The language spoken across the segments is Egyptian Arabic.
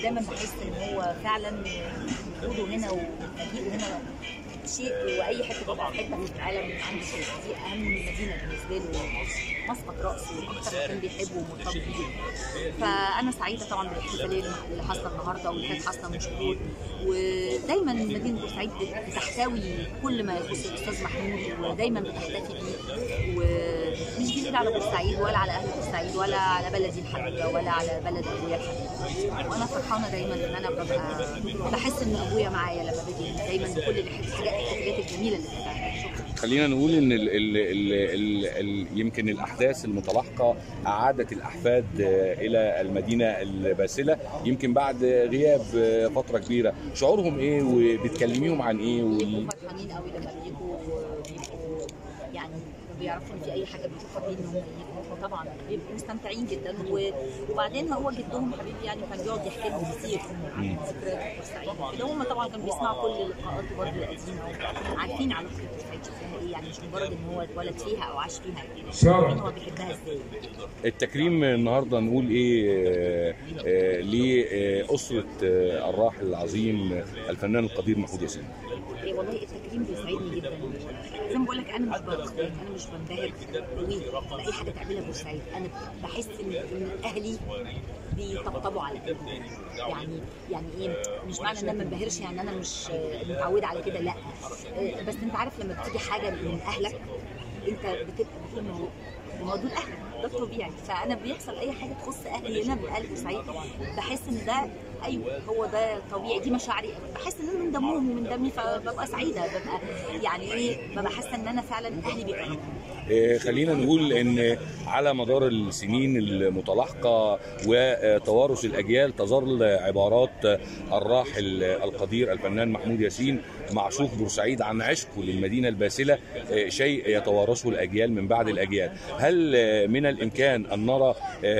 دايما بحس ان هو فعلا وجوده هنا ومجيئه هنا شيء واي حته تبقى في حته في العالم عنده شيء دي اهم مدينه بالنسبه له مسقط راسه واكتر مكان بيحبه ومرتبط بيه جدا فانا سعيده طبعا بالاحتفاليه اللي حاصله النهارده واللي كانت حاصله من شهور ودايما مدينه بورسعيد بتحتوي كل ما يخص الاستاذ محمود ودايما بتحتفي بيه ومش جديد على بورسعيد ولا على اهل بورسعيد ولا على بلدي الحبيبه ولا على بلد ابويا الحبيب وانا فرحانه دايما ان انا ببقى بحس ان ابويا معايا لما باجي دايما بكل الحاجات الاحتفالات الجميله اللي بتتعمل شكرا خلينا نقول ان ال ال ال ال ال يمكن الاحداث المتلاحقه اعادت الاحفاد الى المدينه الباسله يمكن بعد غياب فتره كبيره شعورهم ايه وبتكلميهم عن ايه بيبقوا فرحانين قوي لما بيجوا بيبقوا يعني بيعرفوا ان في اي حاجه بيبقوا فاضيين ان هم يجوا طبعا بيبقوا مستمتعين جدا وبعدين هو جدهم حبيبي يعني كان بيقعد يحكي لهم كتير عن ذكريات بورسعيد كده هم طبعا كانوا بيسمعوا كل لقاءاته برضه القديمه عارفين علاقه بورسعيد شكلها ايه يعني مش مجرد ان هو اتولد فيها او عاش فيها عارفين هو بيحبها ازاي التكريم النهارده نقول ايه آه لاسره الراحل العظيم الفنان القدير محمود ياسين إيه والله التكريم بيسعدني جدا زي ما بقول لك انا مش بختلف انا مش بنبهر قوي باي حاجه تعملها بورسعيد انا بحس ان ان اهلي بيطبطبوا على قلبي يعني يعني ايه مش معنى ان انا ما انبهرش يعني انا مش متعوده على كده لا بس انت عارف لما بتيجي حاجه من اهلك انت بتبقى بتقول ما هو دول اهلك ده الطبيعي فانا بيحصل اي حاجه تخص اهلي هنا من اهل بورسعيد بحس ان ده ايوه هو ده طبيعي دي مشاعري بحس ان انا من دمهم ومن دمي فببقى سعيده ببقى يعني ايه ببقى حاسه ان انا فعلا اهلي بيحبوني إيه خلينا نقول ان على مدار السنين المتلاحقه وتوارث الاجيال تظل عبارات الراحل القدير الفنان محمود ياسين معشوق بورسعيد عن عشقه للمدينه الباسله شيء يتوارثه الاجيال من بعد الاجيال هل من الامكان ان نرى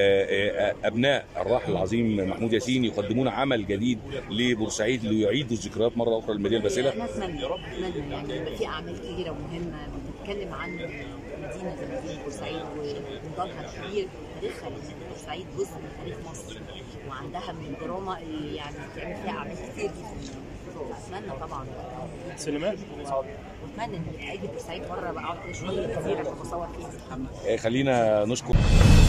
ابناء الراحل العظيم محمود ياسين يقدمون عمل جديد لبورسعيد ليعيدوا الذكريات مره اخرى للمدينه الباسله؟ انا اتمنى اتمنى يعني يبقى في اعمال كبيره ومهمه بتتكلم عن مدينه زي مدينه بورسعيد ونضالها الكبير تاريخها لان بورسعيد جزء من تاريخ مصر وعندها من الدراما اللي يعني بتعمل فيها اعمال كتير جدا اتمنى طبعا سينمات واتمنى ان اجي بورسعيد مره بقى اقعد شويه كتير عشان بصور فيها خلينا نشكر